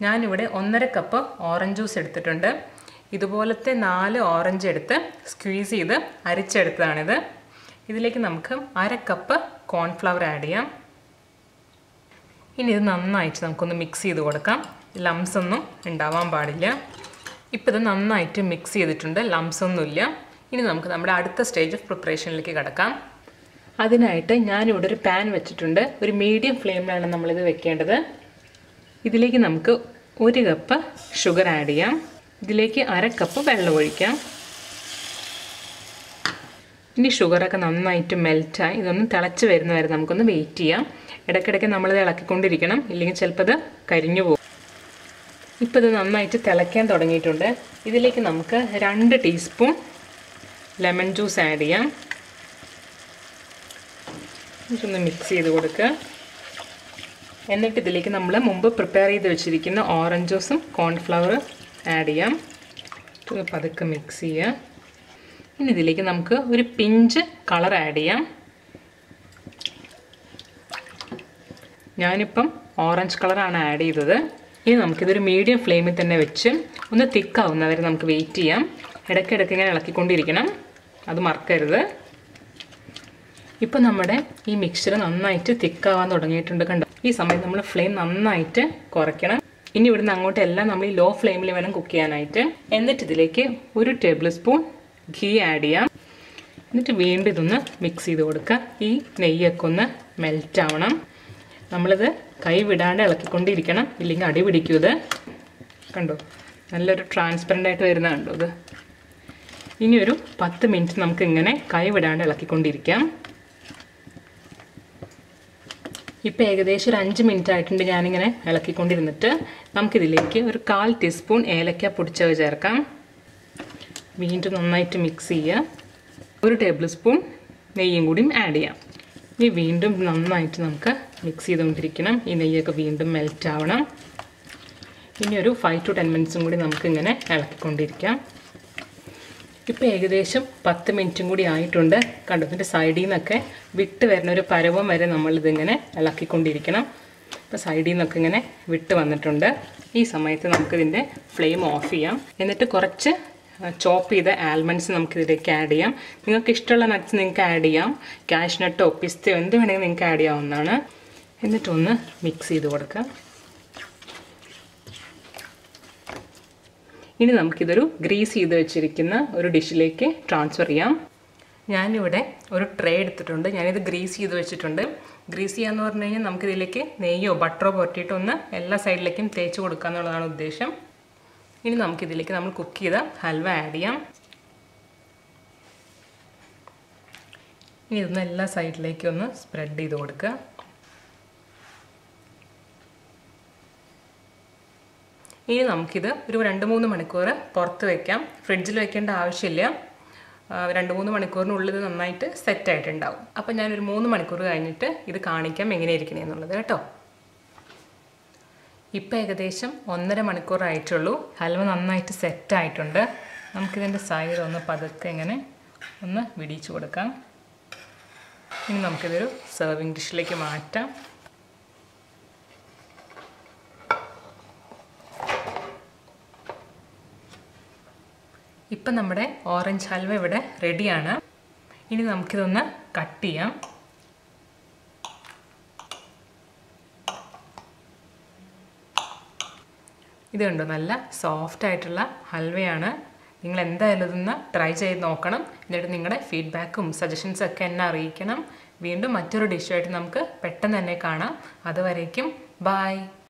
ഞാനിവിടെ ഒന്നര cup orange juice എടുത്തിട്ടുണ്ട് ഇതുപോലത്തെ നാല് ഓറഞ്ച് എടുത്ത് സ്ക്വീസ് ചെയ്ത് അരിച്ചെടുത്തതാണിത് ഇതിലേക്ക് നമുക്ക് അര കപ്പ് കോൺഫ്ലവർ ആഡ് ചെയ്യാം ഇനി ഇത് നന്നായിട്ട് നമുക്കൊന്ന് മിക്സ് ചെയ്ത് കൊടുക്കാം ലംസ് ഒന്നും ഉണ്ടാവാൻ പാടില്ല ഇപ്പോൾ ഇത് നന്നായിട്ട് മിക്സ് ചെയ്തിട്ടുണ്ട് ലംസ് ഒന്നുമില്ല ഇനി നമുക്ക് നമ്മുടെ അടുത്ത സ്റ്റേജ് ഓഫ് പ്രിപ്പറേഷനിലേക്ക് കിടക്കാം അതിനായിട്ട് ഞാനിവിടെ ഒരു പാൻ വെച്ചിട്ടുണ്ട് ഒരു മീഡിയം ഫ്ലെയിമിലാണ് നമ്മളിത് വെക്കേണ്ടത് ഇതിലേക്ക് നമുക്ക് ഒരു കപ്പ് ഷുഗർ ആഡ് ചെയ്യാം ഇതിലേക്ക് അര കപ്പ് വെള്ളം ഒഴിക്കാം ഇനി ഷുഗറൊക്കെ നന്നായിട്ട് മെൽറ്റായി ഇതൊന്ന് തിളച്ച് വരുന്ന വരെ നമുക്കൊന്ന് വെയിറ്റ് ചെയ്യാം ഇടയ്ക്കിടയ്ക്ക് നമ്മളിത് ഇളക്കിക്കൊണ്ടിരിക്കണം ഇല്ലെങ്കിൽ ചിലപ്പോൾ ഇത് കരിഞ്ഞു പോകും ഇപ്പോൾ ഇത് നന്നായിട്ട് തിളയ്ക്കാൻ തുടങ്ങിയിട്ടുണ്ട് ഇതിലേക്ക് നമുക്ക് രണ്ട് ടീസ്പൂൺ ലെമൺ ജ്യൂസ് ആഡ് ചെയ്യാം ഒന്ന് മിക്സ് ചെയ്ത് കൊടുക്കുക എന്നിട്ട് ഇതിലേക്ക് നമ്മൾ മുമ്പ് പ്രിപ്പയർ ചെയ്ത് വെച്ചിരിക്കുന്ന ഓറഞ്ച് ജ്യൂസും കോൺഫ്ലവർ ആഡ് ചെയ്യാം ഇത് പതുക്കെ മിക്സ് ചെയ്യാം ഇനി ഇതിലേക്ക് നമുക്ക് ഒരു പിഞ്ച് കളർ ആഡ് ചെയ്യാം ഞാനിപ്പം ഓറഞ്ച് കളറാണ് ആഡ് ചെയ്തത് ഇനി നമുക്കിതൊരു മീഡിയം ഫ്ലെയിമിൽ തന്നെ വെച്ച് ഒന്ന് തിക്കാവുന്നവരെ നമുക്ക് വെയിറ്റ് ചെയ്യാം ഇടയ്ക്കിടയ്ക്ക് ഇങ്ങനെ ഇളക്കിക്കൊണ്ടിരിക്കണം അത് മറക്കരുത് ഇപ്പം നമ്മുടെ ഈ മിക്സ്ചർ നന്നായിട്ട് തിക്കാവാൻ തുടങ്ങിയിട്ടുണ്ട് കണ്ടോ ഈ സമയത്ത് നമ്മൾ ഫ്ലെയിം നന്നായിട്ട് കുറയ്ക്കണം ഇനി ഇവിടുന്ന് അങ്ങോട്ട് എല്ലാം നമ്മൾ ഈ ലോ ഫ്ലെയിമിൽ വേണം കുക്ക് ചെയ്യാനായിട്ട് എന്നിട്ട് ഇതിലേക്ക് ഒരു ടേബിൾ സ്പൂൺ ഘീ ആഡ് ചെയ്യാം എന്നിട്ട് വീണ്ടും ഇതൊന്ന് മിക്സ് ചെയ്ത് കൊടുക്കുക ഈ നെയ്യൊക്കെ ഒന്ന് മെൽറ്റ് ആവണം നമ്മളിത് കൈ വിടാണ്ട് ഇളക്കിക്കൊണ്ടിരിക്കണം ഇല്ലെങ്കിൽ അടി പിടിക്കും ഇത് കണ്ടോ നല്ലൊരു ട്രാൻസ്പെറൻ്റ് ആയിട്ട് വരുന്ന കണ്ടോ ഇത് ഇനി ഒരു പത്ത് മിനിറ്റ് നമുക്ക് ഇങ്ങനെ കൈ വിടാണ്ട് ഇളക്കിക്കൊണ്ടിരിക്കാം ഇപ്പോൾ ഏകദേശം ഒരു അഞ്ച് മിനിറ്റ് ആയിട്ടുണ്ട് ഞാനിങ്ങനെ ഇളക്കിക്കൊണ്ടിരുന്നിട്ട് നമുക്കിതിലേക്ക് ഒരു കാൽ ടീസ്പൂൺ ഏലക്ക പൊടിച്ചത് ചേർക്കാം വീണ്ടും നന്നായിട്ട് മിക്സ് ചെയ്യുക ഒരു ടേബിൾ സ്പൂൺ നെയ്യും കൂടിയും ആഡ് ചെയ്യാം ഇനി വീണ്ടും നന്നായിട്ട് നമുക്ക് മിക്സ് ചെയ്തുകൊണ്ടിരിക്കണം ഈ നെയ്യൊക്കെ വീണ്ടും മെൽറ്റ് ആവണം ഇനി ഒരു ഫൈവ് ടു ടെൻ മിനിറ്റ്സും കൂടി നമുക്കിങ്ങനെ ഇളക്കിക്കൊണ്ടിരിക്കാം ഇപ്പോൾ ഏകദേശം പത്ത് മിനിറ്റും കൂടി ആയിട്ടുണ്ട് കണ്ടു ഇതിൻ്റെ സൈഡിൽ നിന്നൊക്കെ വിട്ട് വരുന്ന ഒരു പരവം വരെ നമ്മളിതിങ്ങനെ ഇളക്കിക്കൊണ്ടിരിക്കണം ഇപ്പോൾ സൈഡിൽ നിന്നൊക്കെ ഇങ്ങനെ വിട്ട് വന്നിട്ടുണ്ട് ഈ സമയത്ത് നമുക്കിതിൻ്റെ ഫ്ലെയിം ഓഫ് ചെയ്യാം എന്നിട്ട് കുറച്ച് ചോപ്പ് ചെയ്ത ആൽമണ്ട്സ് നമുക്ക് ഇതിലേക്ക് ആഡ് ചെയ്യാം നിങ്ങൾക്ക് ഇഷ്ടമുള്ള നട്ട്സ് നിങ്ങൾക്ക് ആഡ് ചെയ്യാം കാഷ് നട്ടോ പിസ്തയോ എന്ത് വേണമെങ്കിൽ നിങ്ങൾക്ക് ആഡ് ചെയ്യാവുന്നതാണ് എന്നിട്ടൊന്ന് മിക്സ് ചെയ്ത് കൊടുക്കാം ഇനി നമുക്കിതൊരു ഗ്രീസ് ചെയ്ത് വെച്ചിരിക്കുന്ന ഒരു ഡിഷിലേക്ക് ട്രാൻസ്ഫർ ചെയ്യാം ഞാനിവിടെ ഒരു ട്രേ എടുത്തിട്ടുണ്ട് ഞാനിത് ഗ്രീസ് ചെയ്ത് വെച്ചിട്ടുണ്ട് ഗ്രീസ് ചെയ്യാന്ന് പറഞ്ഞു കഴിഞ്ഞാൽ നമുക്കിതിലേക്ക് നെയ്യോ ബട്ടറോ പുരട്ടിയിട്ട് ഒന്ന് എല്ലാ സൈഡിലേക്കും തേച്ച് കൊടുക്കുക എന്നുള്ളതാണ് ഉദ്ദേശം ഇനി നമുക്കിതിലേക്ക് നമ്മൾ കുക്ക് ചെയ്ത ഹൽവ ആഡ് ചെയ്യാം ഇനി ഇതൊന്ന് എല്ലാ സൈഡിലേക്കും ഒന്ന് സ്പ്രെഡ് ചെയ്ത് കൊടുക്കുക ഇനി നമുക്കിത് ഒരു രണ്ട് മൂന്ന് മണിക്കൂർ പുറത്ത് വെക്കാം ഫ്രിഡ്ജിൽ വെക്കേണ്ട ആവശ്യമില്ല രണ്ട് മൂന്ന് മണിക്കൂറിനുള്ളിൽ ഇത് നന്നായിട്ട് സെറ്റായിട്ടുണ്ടാവും അപ്പം ഞാനൊരു മൂന്ന് മണിക്കൂർ കഴിഞ്ഞിട്ട് ഇത് കാണിക്കാം എങ്ങനെ ഇരിക്കണേ എന്നുള്ളത് കേട്ടോ ഇപ്പം ഏകദേശം ഒന്നര മണിക്കൂർ ആയിട്ടുള്ളൂ ഹൽവ നന്നായിട്ട് സെറ്റായിട്ടുണ്ട് നമുക്കിതിൻ്റെ സൈഡ് ഒന്ന് പതുക്കെ ഇങ്ങനെ ഒന്ന് വിടിച്ചു കൊടുക്കാം ഇനി നമുക്കിതൊരു സെർവിങ് ഡിഷിലേക്ക് മാറ്റാം ഇപ്പം നമ്മുടെ ഓറഞ്ച് ഹൽവ ഇവിടെ റെഡിയാണ് ഇനി നമുക്കിതൊന്ന് കട്ട് ചെയ്യാം ഇത് കണ്ടോ നല്ല സോഫ്റ്റ് ആയിട്ടുള്ള ഹൽവയാണ് നിങ്ങൾ എന്തായാലും ഇതൊന്ന് ട്രൈ ചെയ്ത് നോക്കണം എന്നിട്ട് നിങ്ങളുടെ ഫീഡ്ബാക്കും സജഷൻസും ഒക്കെ എന്നെ അറിയിക്കണം വീണ്ടും മറ്റൊരു ഡിഷുമായിട്ട് നമുക്ക് പെട്ടെന്ന് തന്നെ കാണാം അതുവരേക്കും ബായ്